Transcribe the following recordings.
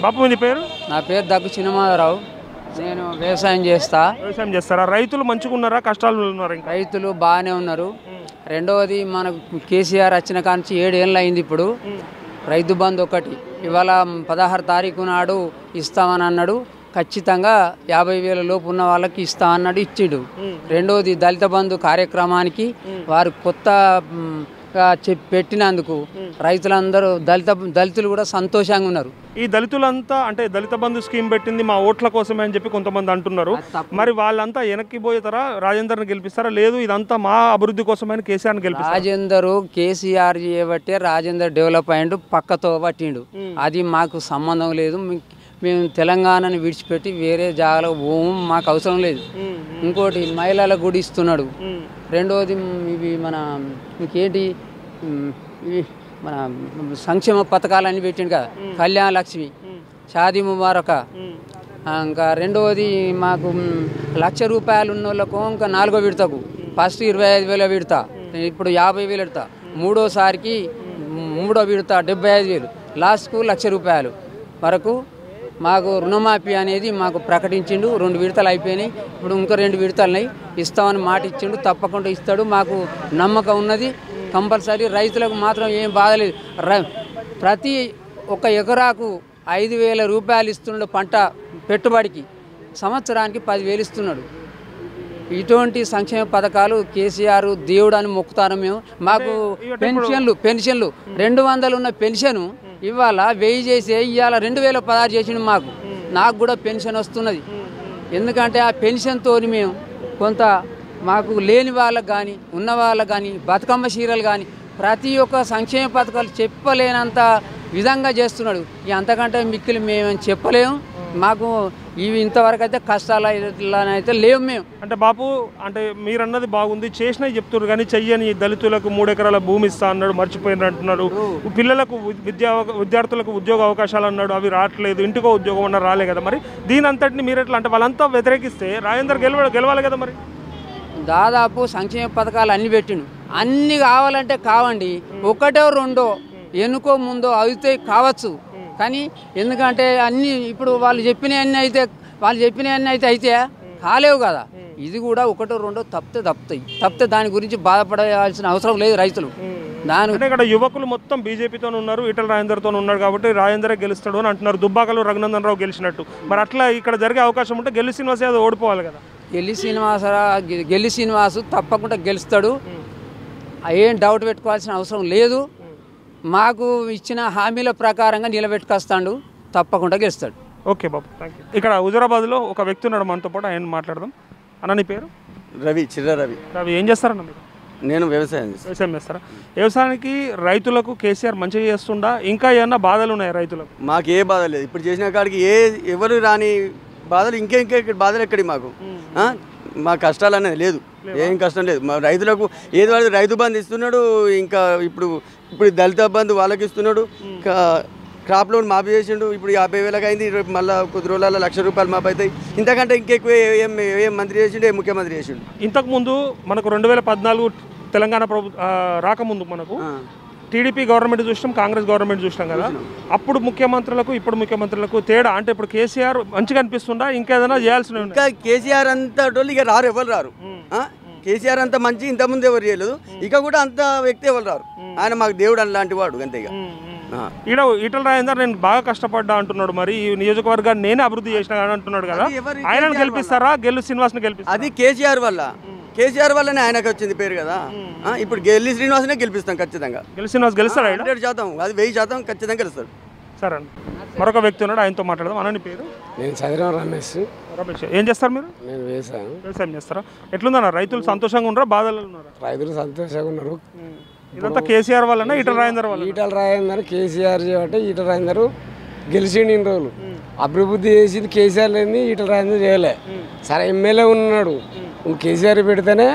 బాపు మీ పేరు నా పేరు దగ్గు చిన్నమాధవరావు నేను వ్యవసాయం చేస్తా వ్యవసాయం చేస్తారా రైతులు మంచిగా ఉన్నారా కష్టాలు ఉన్నారా ఇంకా రైతులు బాగానే ఉన్నారు రెండవది మనకు కేసీఆర్ వచ్చిన కాంచి ఏడేళ్ళు అయింది ఇప్పుడు రైతు బంధు ఒకటి ఇవాళ పదహారు తారీఖు నాడు ఇస్తామని అన్నాడు ఖచ్చితంగా యాభై వేల లోపు ఉన్న వాళ్ళకి ఇస్తా అన్నాడు ఇచ్చిండు రెండవది దళిత బంధు కార్యక్రమానికి వారు కొత్త మ్, గా చెప్పి పెట్టినందుకు రైతులందరూ దళిత దళితులు కూడా సంతోషంగా ఉన్నారు ఈ దళితులంతా అంటే దళిత బంధు స్కీమ్ పెట్టింది మా ఓట్ల కోసమే అని చెప్పి కొంతమంది అంటున్నారు మరి వాళ్ళంతా వెనక్కి పోతారా రాజేందర్ని గెలిపిస్తారా లేదు ఇదంతా మా అభివృద్ధి కోసమని కేసీఆర్ని గెలిపిస్తారా రాజేందర్ కేసీఆర్ చేయబట్టే రాజేందర్ డెవలప్ అయ్యిండు పక్కతో పట్టిండు అది మాకు సంబంధం లేదు మీ- మేము తెలంగాణని విడిచిపెట్టి వేరే జాగాలో పోము మాకు అవసరం లేదు ఇంకోటి మహిళల గుడి ఇస్తున్నాడు రెండోది మ్, ఇవి మన ఇంకేంటి మ్, ఇవి మన సంక్షేమ పథకాలన్నీ పెట్టిండు కదా కళ్యాణ లక్ష్మి షాదీ ముబారక ఆ, ఇంకా రెండవది మాకు మ్, లక్ష రూపాయలు ఉన్న వాళ్ళకు ఇంకా నాలుగో విడతకు ఫస్ట్ ఇరవై ఐదు వేల విడత ఇప్పుడు యాభై వేలు విడత మూడోసారికి మ్, మూడో విడత డెబ్బై ఐదు వేలు లాస్ట్కు లక్ష రూపాయలు వరకు మాకు రుణమాఫీ అనేది మాకు ప్రకటించిండు రెండు విడతలు అయిపోయినాయి ఇప్పుడు ఇంకా రెండు విడతలున్నాయి ఇస్తామని మాట ఇచ్చిండు తప్పకుండా ఇస్తాడు మాకు నమ్మకం ఉన్నది కంపల్సరీ రైతులకు మాత్రం ఏం బాధ లేదు రై- ప్రతి ఒక ఎకరాకు ఐదు వేల రూపాయలు ఇస్తున్నాడు పంట పెట్టుబడికి సంవత్సరానికి పదివేలు ఇస్తున్నాడు ఇటువంటి సంక్షేమ పథకాలు కేసీఆర్ దేవుడు అని మొక్కుతాను మేము మాకు పెన్షన్లు పెన్షన్లు రెండు వందలు ఉన్న పెన్షన్ ఇవాళ వెయ్యి చేసి ఇవాళ రెండు వేల పదహారు చేసిండు మాకు నాకు కూడా పెన్షన్ వస్తున్నది ఎందుకంటే ఆ పెన్షన్తో మేము కొంత మాకు లేని వాళ్ళకి కానీ ఉన్న వాళ్ళకి కానీ బతుకమ్మ చీరలు కానీ ప్రతి ఒక్క సంక్షేమ పథకాలు చెప్పలేనంత విధంగా చేస్తున్నాడు ఇక అంతకంటే మిక్కిలి మేము చెప్పలేము మాకు ఇవి ఇంతవరకు అయితే కష్టాలు అయితే లేవు మేము అంటే బాపు అంటే మీరు అన్నది బాగుంది చేసినవి చెప్తున్నారు కానీ చెయ్యని దళితులకు మూడు ఎకరాల భూమి ఇస్తా అన్నాడు మర్చిపోయిన అంటున్నారు పిల్లలకు విద్యా విద్యార్థులకు ఉద్యోగ అవకాశాలు అన్నాడు అవి రావట్లేదు ఇంటికో ఉద్యోగం అన్న రాలే కదా మరి దీని అంతటిని మీరు ఎట్లా అంటే వాళ్ళంతా వ్యతిరేకిస్తే రాజేందర్ గెలవ గెలవాలి కదా మరి దాదాపు సంక్షేమ పథకాలు అన్ని పెట్టిండు అన్ని కావాలంటే కావండి ఒకటో రెండో ఎన్నుకో ముందో అయితే కావచ్చు కానీ ఎందుకంటే అన్ని ఇప్పుడు వాళ్ళు చెప్పిన అన్ని అయితే వాళ్ళు చెప్పిన అన్ని అయితే అయితే కాలేవు కదా ఇది కూడా ఒకటో రెండో తప్పితే తప్పుతాయి తప్పితే దాని గురించి బాధపడాల్సిన అవసరం లేదు రైతులు దాని అంటే ఇక్కడ యువకులు మొత్తం బీజేపీతో ఉన్నారు ఈటల రాజేందర్తో ఉన్నాడు కాబట్టి రాజేందరే గెలుస్తాడు అని అంటున్నారు దుబ్బాకలో రఘునందన్ రావు గెలిచినట్టు మరి అట్లా ఇక్కడ జరిగే అవకాశం ఉంటే గెలి శ్రీనివాస్ యాదవ్ ఓడిపోవాలి కదా గెల్లి శ్రీనివాసరా గెల్లి శ్రీనివాసు తప్పకుండా గెలుస్తాడు ఏం డౌట్ పెట్టుకోవాల్సిన అవసరం లేదు మాకు ఇచ్చిన హామీల ప్రకారంగా నిలబెట్టుకొస్తాడు తప్పకుండా గెలుస్తాడు ఓకే బాబు థ్యాంక్ యూ ఇక్కడ హుజరాబాద్లో ఒక వ్యక్తి ఉన్నాడు మనతో పాటు ఆయన మాట్లాడదాం అన్న నీ పేరు రవి చిర్ర రవి అవి ఏం చేస్తారన్న మీరు నేను వ్యవసాయం చేస్తాను వ్యవసాయం చేస్తారా వ్యవసాయానికి రైతులకు కేసీఆర్ మంచిగా చేస్తుండా ఇంకా ఏమన్నా బాధలు ఉన్నాయి రైతులకు మాకు ఏ బాధ లేదు ఇప్పుడు చేసిన కాడికి ఏ ఎవరు రాని బాధలు ఇంకా ఇంకా ఇక్కడ బాధలు ఎక్కడి మాకు ఆ? మా కష్టాలు అనేది లేదు ఏం కష్టం లేదు మా రైతులకు ఏది వాళ్ళు రైతు బంధు ఇస్తున్నాడు ఇంకా ఇప్పుడు ఇప్పుడు దళిత బంధు వాళ్ళకి ఇస్తున్నాడు ఇంకా క్రాప్ లోన్ మాఫీ చేసిండు ఇప్పుడు యాభై వేలకు అయింది రేపు మళ్ళీ కొద్ది రోజులలో లక్ష రూపాయలు మాఫీ అవుతాయి ఇంతకంటే ఇంకెక్కువ ఏ- ఏం ఏం మంత్రి చేసిండు ఏ ముఖ్యమంత్రి చేసిండు ఇంతకు ముందు మనకు రెండు వేల పద్నాలుగు తెలంగాణ ప్రభు ఆ, రాకముందు మనకు ఆ. టీడీపీ గవర్నమెంట్ చూసినాం కాంగ్రెస్ గవర్నమెంట్ చూసినాం కదా అప్పుడు ముఖ్యమంత్రులకు ఇప్పుడు ముఖ్యమంత్రులకు తేడా అంటే ఇప్పుడు కేసీఆర్ మంచిగా అనిపిస్తుందా ఇంకేదైనా చేయాల్సిన ఇంకా కేసీఆర్ అంత వాళ్ళు ఇక రారు ఎవరు రారు ఆ? కేసీఆర్ అంత మంచి ఇంతకుముందు ఎవరు చేయలేదు ఇక కూడా అంత వ్యక్తి ఎవరు రారు ఆయన మాకు దేవుడు అలాంటి వాడు అంతే ఇక ఆ. ఈడ ఈటల రాజేందర్ నేను బాగా కష్టపడ్డా అంటున్నాడు మరి ఈ నియోజకవర్గాన్ని నేనే అభివృద్ధి చేసిన కానీ అంటున్నాడు కదా అది ఎవరి ఆయనను కేసీఆర్ గెలిపిస్తారా గెల్లు శ్రీనివాస్ని గెలిపిస్తారా అది కేసీఆర్ వల్ల కేసీఆర్ వల్లనే ఆయనకు వచ్చింది పేరు కదా ఆ? ఇప్పుడు గెల్లి శ్రీనివాసనే గెలిపిస్తాం ఖచ్చితంగా గెల్లు శ్రీనివాస్ గెలుస్తాడా ఈడ? హండ్రెడ్ శాతం అది వెయ్యి శాతం ఖచ్చితంగా గెలుస్తాడు సరే అండి మరొక వ్యక్తి ఉన్నాడు ఆయనతో మాట్లాడదాం అన్న నీ పేరు నేను చదివిన రమేష్ రమేష్ ఏం చేస్తారు మీరు నేను వ్యవసాయం వ్యవసాయం చేస్తారా ఎట్లుందన్న రైతులు సంతోషంగా ఉన్నారా బాధలు ఉన్నారా రైతులు సంతోషంగా ఉన్నారు ఇదంతా కేసీఆర్ వల్లనా ఈటల రాజేందర్ వల్ల ఈటల రాజేందర్ కేసీఆర్ చేయబట్టే ఈటల రాజేందర్ గెలిచిండు ఇన్ని రోజులు అభివృద్ధి చేసింది కేసీఆర్ లేని ఈటల రాజేందర్ చేయలే సరే ఎమ్మెల్యే ఉన్నాడు నువ్వు కేసీఆర్ పెడితేనే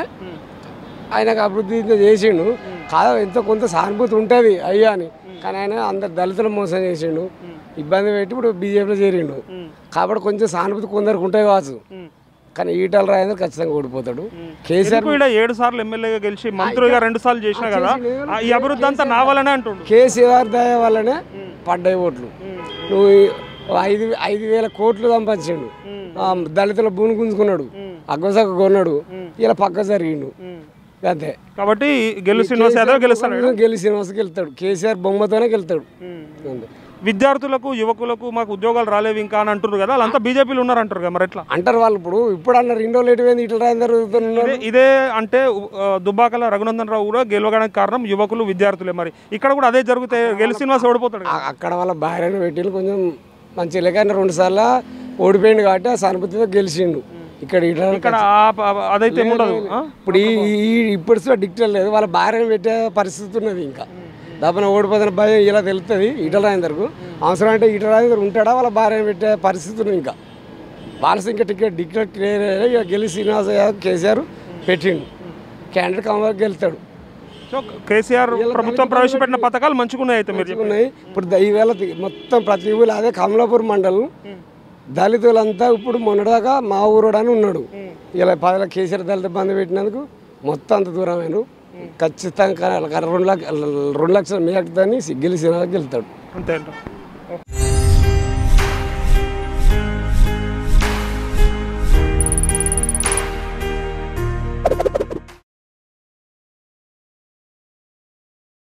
ఆయనకు అభివృద్ధి ఇంత చేసిండు కాదు ఎంతో కొంత సానుభూతి ఉంటుంది అయ్యా అని కానీ ఆయన అందరు దళితులు మోసం చేసిండు ఇబ్బంది పెట్టి ఇప్పుడు బీజేపీలో చేరిండు కాబట్టి కొంచెం సానుభూతి కొందరికి ఉంటాయి కావచ్చు కానీ ఈటల రాజేందర్ ఖచ్చితంగా ఓడిపోతాడు కేసీఆర్ ఎందుకు ఈడ ఏడు సార్లు ఎమ్మెల్యేగా గెలిచి మంత్రిగా రెండు సార్లు చేసినా కదా ఆ ఈ అభివృద్ధి అంతా నా వల్లనే అంటుండు కేసీఆర్ దయ వల్లనే పడ్డాయి ఓట్లు నువ్వు ఈ ఓ ఐదు ఐదు వేల కోట్లు సంపాదించిండు ఆ, దళితుల భూమి గుంజుకున్నాడు అగ్గసక్క కొన్నాడు ఇలా పక్క జరిగిండు అంతే కాబట్టి గెలు శ్రీనివాస్ యాదవ్ గెలుస్తాడు గెలి శ్రీనివాస్ గెలుతాడు కేసీఆర్ బొమ్మతోనే గెలుతాడు అంతే విద్యార్థులకు యువకులకు మాకు ఉద్యోగాలు రాలేవు ఇంకా అని అంటున్నారు కదా వాళ్ళంతా బీజేపీలు ఉన్నారంటారు కదా మరి ఎట్లా అంటారు వాళ్ళు ఇప్పుడు ఇప్పుడు అన్నారు ఇండో లేట్ పోయింది ఇట్లా రాయిందరు ఇదే ఇదే అంటే ఆ, దుబ్బాకల రఘునందన్ రావు కూడా గెలవడానికి కారణం యువకులు విద్యార్థులే మరి ఇక్కడ కూడా అదే జరుగుతాయి గెలు శ్రీనివాస్ ఓడిపోతాడు కదా. అక్కడ వాళ్ళ భార్యను పెట్టి కొంచెం మంచి లేక రెండు సార్లు ఓడిపోయిండు కాబట్టి ఆ సానుభూతితో గెలిచిండు ఇక్కడ ఇట్లా ఇక్కడ ఆ- ఆ- అదైతే ఏముండదు ఆ? ఇప్పుడు ఈ ఈ- ఇప్పుడు సో డిక్టర్ లేదు వాళ్ళ భార్యను పెట్టే పరిస్థితి ఉన్నది ఇంకా దప్పన ఓడిపోతున్న భయం ఇలా తెలుస్తుంది ఈటల రాజేందర్కు అవసరం అంటే ఈటల రాజేందర్ ఉంటాడా వాళ్ళ భార్యను పెట్టే పరిస్థితి ఉంది ఇంకా వాళ్ళ ఇంకా టికెట్ డిక్లేర్ క్లియర్ అయ్యాయి ఇక గెలి శ్రీనివాస యాదవ్ కేసీఆర్ పెట్టిండు క్యాండిడేట్ కావాలి గెలుతాడు సో కేసీఆర్ ప్రభుత్వం ప్రవేశపెట్టిన పథకాలు మంచిగున్నాయి అయితే మీరు చెప్పేది. ఉన్నాయి ఇప్పుడు ద- ఈవేళ తి- మొత్తం ప్రతి ఊళ్ళో అదే కమలాపూర్ మండలం దళితులంతా ఇప్పుడు మొన్నటిదాకా మా ఊరోడు అని ఉన్నాడు ఇలా పదిల కేసీఆర్ దళిత బంధు పెట్టినందుకు మొత్తం అంత దూరమైన ఖచ్చితంగా రెండు లక్ష రెండు లక్షల మేకతోని గెలిచిన గెలుతాడు అంతే అంట